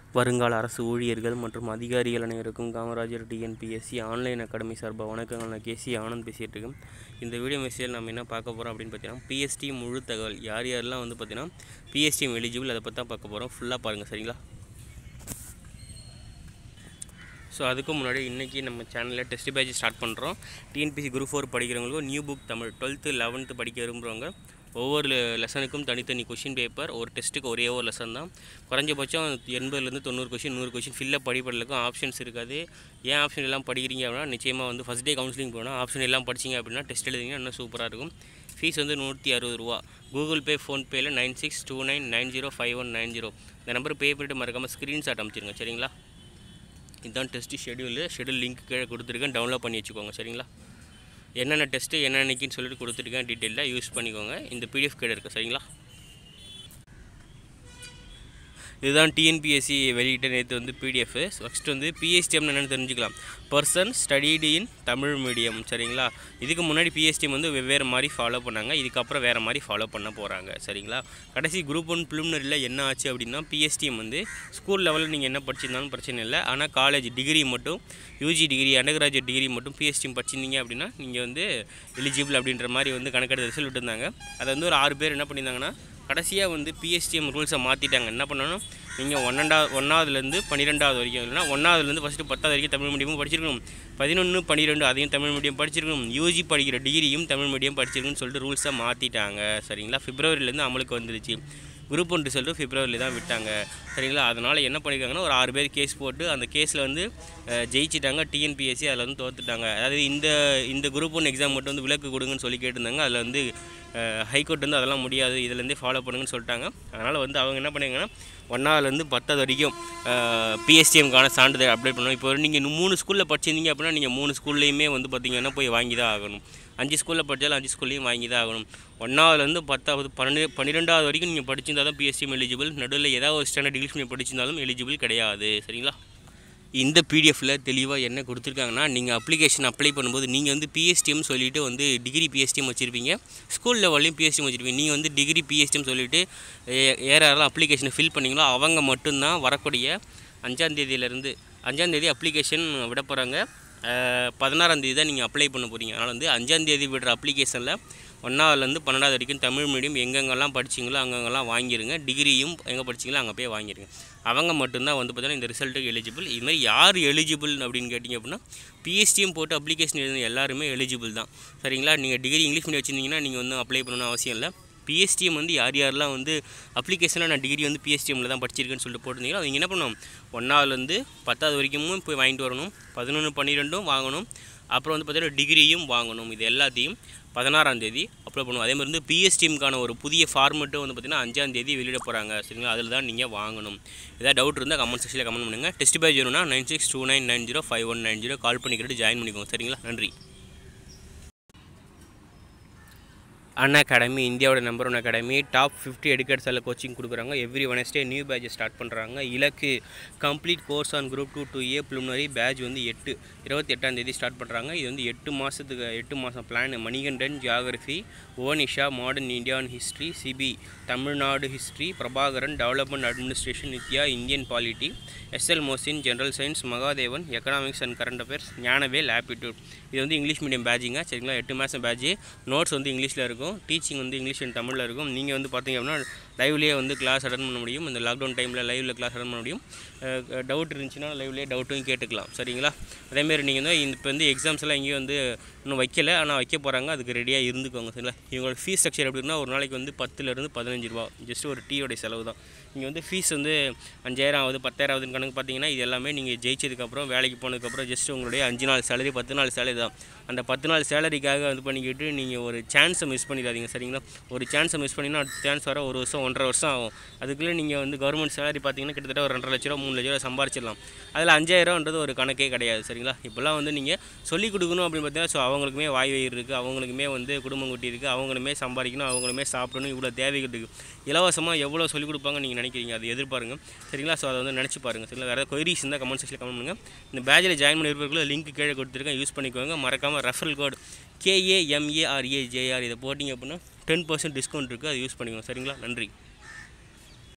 வருங்கால அரசு ஊழியர்கள் மற்றும் அதிகாரிகள் அனைவருக்கும் காமராஜர் டிஎன்பிஎஸ்சி ஆன்லைன் அகாடமி சார்பாக வணக்கங்கள் நான் கேசி ஆனந்த் பேசிகிட்டு இருக்கேன் இந்த வீடியோ மெசேஜில் நம்ம என்ன பார்க்க போகிறோம் அப்படின்னு பார்த்தீங்கன்னா பிஎஸ்டி முழு தகவல் யார் யாரெல்லாம் வந்து பார்த்தீங்கன்னா பிஎஸ்டிஎம் எலிஜிபிள் அதை பற்றி தான் பார்க்க போகிறோம் ஃபுல்லாக பாருங்கள் சரிங்களா ஸோ அதுக்கு முன்னாடி இன்றைக்கி நம்ம சேனலில் டெஸ்ட் பேட்ச் ஸ்டார்ட் பண்ணுறோம் டிஎன்பிசி குரூப் ஃபோர் படிக்கிறவங்களுக்கும் new book Tamil twelfth eleventh படிக்க விரும்புகிறவங்க ஒவ்வொரு லெசனுக்கும் தனித்தனி கொஷின் பேப்பர் ஒரு டெஸ்ட்டுக்கு ஒரே ஒரு லெசன் தான் குறைஞ்சபட்சம் எண்பதுலேருந்து தொண்ணூறு கொஷின் நூறு கொஷின் ஃபில்லப் படிப்பதற்கும் ஆப்ஷன்ஸ் இருக்காது ஏன் ஆப்ஷன் எல்லாம் படிக்கிறீங்க அப்படின்னா நிச்சயமாக வந்து ஃபஸ்ட் டே கவுன்சிலிங் போனால் ஆப்ஷன் எல்லாம் படிச்சிங்க அப்படின்னா டெஸ்ட் எழுதிங்கன்னா இன்னும் சூப்பராக இருக்கும் ஃபீஸ் வந்து நூற்றி அறுபது ரூபா கூகுள் பே ஃபோன்பேயில் nine six two nine nine zero five one nine zero இந்த நம்பர் பே பண்ணிட்டு மறக்காமல் ஸ்க்ரீன்ஷாட் அமைச்சிருங்க சரிங்களா இதுதான் டெஸ்ட்டு ஷெடியூலு ஷெடியூல் லிங்க் கீழே கொடுத்துருக்கேன் டவுன்லோட் பண்ணி வச்சுக்கோங்க சரிங்களா என்னென்ன டெஸ்ட்டு என்னென்னக்கின்னு சொல்லிட்டு கொடுத்துருக்கேன் டீட்டெயிலாக யூஸ் பண்ணிக்கோங்க இந்த பிடிஎஃப் கீழே இருக்குது சரிங்களா இதுதான் டிஎன்பிஎஸ்சி வெளியிட்ட நேற்று வந்து பிடிஎஃப் நெக்ஸ்ட் வந்து பிஎஸ்டிஎம் என்னென்னு தெரிஞ்சுக்கலாம் person studied in Tamil medium சரிங்களா இதுக்கு முன்னாடி பிஎஸ்டிஎம் வந்து வெவ்வேறு மாதிரி ஃபாலோ பண்ணாங்க இதுக்கப்புறம் வேறு மாதிரி ஃபாலோ பண்ண போகிறாங்க சரிங்களா கடைசி குரூப் ஒன் ப்ரிலிமினரியில் என்ன ஆச்சு அப்படின்னா பிஎஸ்டிஎம் வந்து ஸ்கூல் லெவலில் நீங்கள் என்ன படிச்சிருந்தாலும் பிரச்சனை இல்லை ஆனால் காலேஜ் டிகிரி மட்டும் UG degree undergraduate degree மட்டும் பிஎஸ்டிஎம் படிச்சிருந்தீங்க அப்படின்னா நீங்கள் வந்து எலிஜிபிள் அப்படின்ற மாதிரி வந்து கணக்கெடுத்து ரிசல்ட் விட்டுருந்தாங்க அதை வந்து ஒரு ஆறு பேர் என்ன பண்ணியிருந்தாங்கன்னா கடைசியாக வந்து பிஎஸ்டிஎம் ரூல்ஸை மாற்றிட்டாங்க என்ன பண்ணணும் நீங்கள் ஒன்னண்டா ஒன்றாவதுலேருந்து பன்னிரெண்டாவது வரைக்கும் இல்லைனா ஒன்றாவதுலேருந்து ஃபஸ்ட்டு பத்தாவது வரைக்கும் தமிழ் மீடியமும் படிச்சிருக்கணும் பதினொன்று பன்னிரெண்டு அதையும் தமிழ் மீடியம் படிச்சிருக்கணும் யூஜி படிக்கிற டிகிரியும் தமிழ் மீடியம் படிச்சிருக்கணும்னு சொல்லிட்டு ரூல்ஸை மாற்றிட்டாங்க சரிங்களா பிப்ரவரியிலேருந்து அமலுக்கு வந்துருச்சு குரூப் ஒன் ரிசல்ட்டு பிப்ரவரியில் தான் விட்டாங்க சரிங்களா அதனால் என்ன பண்ணியிருக்காங்கன்னா ஒரு ஆறு பேர் கேஸ் போட்டு அந்த கேஸில் வந்து ஜெயிச்சிட்டாங்க டிஎன்பிஎஸ்சி அதில் வந்து தோத்துட்டாங்க அதாவது இந்த இந்த குரூப் ஒன் எக்ஸாம் மட்டும் வந்து விலக்கு கொடுங்கன்னு சொல்லி கேட்டிருந்தாங்க அதில் வந்து ஹைகோர்ட் வந்து அதெல்லாம் முடியாது இதுலேருந்தே ஃபாலோ பண்ணுங்கன்னு சொல்லிட்டாங்க அதனால் வந்து அவங்க என்ன பண்ணிங்கன்னா ஒன்றாவதுலேருந்து பத்தாவது வரைக்கும் பிஎஸ்டிஎம்கான சான்றிதழ் அப்ளை பண்ணணும் இப்போ நீங்கள் மூணு ஸ்கூலில் படிச்சிருந்தீங்க அப்படின்னா நீங்கள் மூணு ஸ்கூல்லையுமே வந்து பார்த்திங்கன்னா போய் வாங்கி தான் ஆகணும் அஞ்சு ஸ்கூலில் படித்தாலும் அஞ்சு ஸ்கூல்லையும் வாங்கி தான் ஆகணும் ஒன்றாவதுலேருந்து பத்தாவது பன்னெண்டு பன்னிரெண்டாவது வரைக்கும் நீங்கள் படிச்சிருந்தால் தான் பிஎஸ்டிஎம் எலிஜிபிள் நடுவில் ஏதாவது ஒரு ஸ்டாண்டர்ட் இங்கிலீஷ் மீடியம் படிச்சிருந்தாலும் எலிஜிபிள் கிடையாது சரிங்களா இந்த பிடிஎஃப்பில் தெளிவாக என்ன கொடுத்துருக்காங்கன்னா நீங்கள் அப்ளிகேஷன் அப்ளை பண்ணும்போது நீங்கள் வந்து பிஎஸ்டிஎம் சொல்லிவிட்டு வந்து டிகிரி பிஎஸ்டிஎம் வச்சுருப்பீங்க ஸ்கூல் லெவல்லையும் பிஎஸ்டிஎம் வச்சுருப்பீங்க நீங்கள் வந்து டிகிரி பிஎஸ்டிஎம் சொல்லிவிட்டு யாரெல்லாம் அப்ளிகேஷனை ஃபில் பண்ணிங்களோ அவங்க மட்டும்தான் வரக்கூடிய அஞ்சாந்தேதியிலேருந்து அஞ்சாந்தேதி அப்ளிகேஷன் விட போகிறாங்க பதினாறாந்தேதி தான் நீங்கள் அப்ளை பண்ண போகிறீங்க அதனால் வந்து அஞ்சாந்தேதி விடுற அப்ளிகேஷனில் ஒன்றாவதுலேருந்து பன்னெண்டாவது வரைக்கும் தமிழ் மீடியம் எங்கெங்கெல்லாம் படிச்சிங்களோ அங்கங்கெல்லாம் வாங்கிடுங்க டிகிரியும் எங்கே படிச்சிங்களோ அங்கே போய் வாங்கிடுங்க அவங்க மட்டும்தான் வந்து பார்த்தீங்கன்னா இந்த ரிசல்ட்டுக்கு எலிஜிபிள் இது மாதிரி யார் எலிஜிபிள் அப்படின்னு கேட்டிங்க அப்படின்னா பிஎஸ்டிஎம் போட்டு அப்ளிகேஷன் எழுதின எல்லாருமே எலிஜிபிள் தான் சரிங்களா நீங்கள் டிகிரி இங்கிலீஷ் மீடியம் வச்சுருந்தீங்கன்னா நீங்கள் வந்து அப்ளை பண்ணணும் அவசியம் இல்லை பிஎஸ்டிஎம் வந்து யார் யாரெல்லாம் வந்து அப்ளிகேஷனில் நான் டிகிரி வந்து பிஎஸ்டிஎம்மில் தான் படிச்சிருக்கேன்னு சொல்லிட்டு போட்டிருந்தீங்களோ அவங்க என்ன பண்ணணும் ஒன்றாவதுலேருந்து பத்தாவது வரைக்கும் போய் வாங்கிட்டு வரணும் பதினொன்று பன்னிரெண்டும் வாங்கணும் அப்புறம் வந்து பார்த்தீங்கன்னா டிகிரியும் வாங்கணும் இது எல்லாத்தையும் பதினாறாம் தேதி அப்ளை பண்ணுவோம் அதே மாதிரி வந்து பிஎஸ்டிஎம்க்கான ஒரு புதிய ஃபார்மெட்டும் வந்து பார்த்திங்கன்னா அஞ்சாம் தேதி வெளியிட போகிறாங்க சரிங்களா அதில் தான் நீங்கள் வாங்கணும் ஏதாவது டவுட் இருந்தால் கமெண்ட் செக்ஷனில் கமெண்ட் பண்ணுங்கள் டெஸ்ட் பேஜ் வேணும்னா nine six two nine nine zero five one nine zero call பண்ணிக்கிட்டு ஜாயின் பண்ணிக்கோங்க சரிங்களா நன்றி அன் அகாடமி இந்தியாவோட number one academy top fifty எடுக்கட்ஸில் கோச்சிங் கொடுக்குறாங்க every Wednesday new batch start பண்ணுறாங்க இலக்கு complete course on group two two A ப்ளூனரி பேட்ச் வந்து எட்டு இருபத்தி எட்டாம் தேதி ஸ்டார்ட் பண்ணுறாங்க இது வந்து எட்டு மாதத்துக்கு எட்டு மாதம் plan Manikandan geography Onisha modern Indian history Sibi Tamil Nadu history Prabhakaran development administration Nithya Indian polity SL Mohsin general science Mahadevan economics and current affairs Gnanavel aptitude இது வந்து இங்கிலீஷ் மீடியம் பேட்சிங்க சரிங்களா எட்டு மாதம் பேட்ச் நோட்ஸ் வந்து இங்கிலீஷில் இருக்கும் டீச்சிங் வந்து இங்கிலீஷ் அண்ட் தமிழில் இருக்கும் நீங்கள் வந்து பார்த்தீங்க அப்படின்னா லைவ்லேயே வந்து கிளாஸ் அட்டன் பண்ண முடியும் இந்த லாக்டவுன் டைமில் லைவில் கிளாஸ் அட்டன் பண்ண முடியும் டவுட் இருந்துச்சுன்னா லைவ்லேயே டவுட்டும் கேட்டுக்கலாம் சரிங்களா அதேமாரி நீங்கள் வந்து இப்போ வந்து எக்ஸாம்ஸ் எல்லாம் இங்கேயும் வந்து இன்னும் வைக்கல ஆனால் வைக்க போகிறாங்க அதுக்கு ரெடியாக இருந்துக்கோங்க சரிங்களா இவங்களோட ஃபீஸ் ஸ்ட்ரக்சர் எப்படின்னா ஒரு நாளைக்கு வந்து பத்துலேருந்து பதினஞ்சு ரூபா ஜஸ்ட் ஒரு டீயோடைய செலவு தான் இங்கே வந்து ஃபீஸ் வந்து அஞ்சாயிரம் ஆகுது பத்தாயிரம் ஆகுதுன்னு கணக்கு பார்த்தீங்கன்னா இது எல்லாமே நீங்கள் ஜெயிச்சதுக்கப்புறம் வேலைக்கு போனதுக்கப்புறம் ஜஸ்ட் உங்களுடைய அஞ்சு நாள் சேலரி பத்து நாள் சேலரி தான் அந்த பத்து நாள் சேலரிக்காக இது பண்ணிக்கிட்டு நீங்கள் ஒரு சான்ஸை மிஸ் பண்ணிடாதீங்க சரிங்களா ஒரு சான்ஸை மிஸ் பண்ணினா அடுத்த சான்ஸ் வர ஒரு வருஷம் ஒன்றரை வருஷம் ஆகும் அதுக்குள்ளே நீங்கள் வந்து கவர்மெண்ட் சேலரி பார்த்தீங்கன்னா கிட்டத்தட்ட ஒரு ரெண்டரை லட்ச ரூபா மூணு லட்ச ரூபா சம்பாரிச்சிடலாம் அதில் அஞ்சாயிரம்ன்றது ஒரு கணக்கே கிடையாது சரிங்களா இப்போல்லாம் வந்து நீங்கள் சொல்லிக் கொடுக்கணும் அப்படின்னு பார்த்தீங்கன்னா ஸோ அவங்களுக்குமே வாய் வயிறு இருக்குது அவங்களுக்குமே வந்து குடும்பம் குட்டி இருக்குது அவங்களுமே சம்பாதிக்கணும் அவங்களுமே சாப்பிடணும் இவ்வளோ தேவைகள் இருக்குது இலவசமாக எவ்வளோ சொல்லிக் கொடுப்பாங்க நீங்கள் நினைக்கிறீங்க அது எதிர்பாருங்க சரிங்களா ஸோ அதை வந்து நினச்சி பாருங்கள் சரிங்களா வேறு கொயரிஸ் இருந்தால் கமெண்ட் செக்ஷனில் கமெண்ட் பண்ணுங்கள் இந்த பேஜில் ஜாயின் பண்ணி இருப்பவர்களும் லிங்க் கீழே கொடுத்துருக்கேன் யூஸ் பண்ணிக்கோங்க மறக்காமல் ரெஃபரல் கோட் கேஏஎம்ஏஆர்ஏஜேஆர் இதை போட்டிங்க அப்படின்னா டென் பர்சன்ட் டிஸ்கவுண்ட் இருக்குது அதை யூஸ் பண்ணிக்கோங்க சரிங்களா நன்றி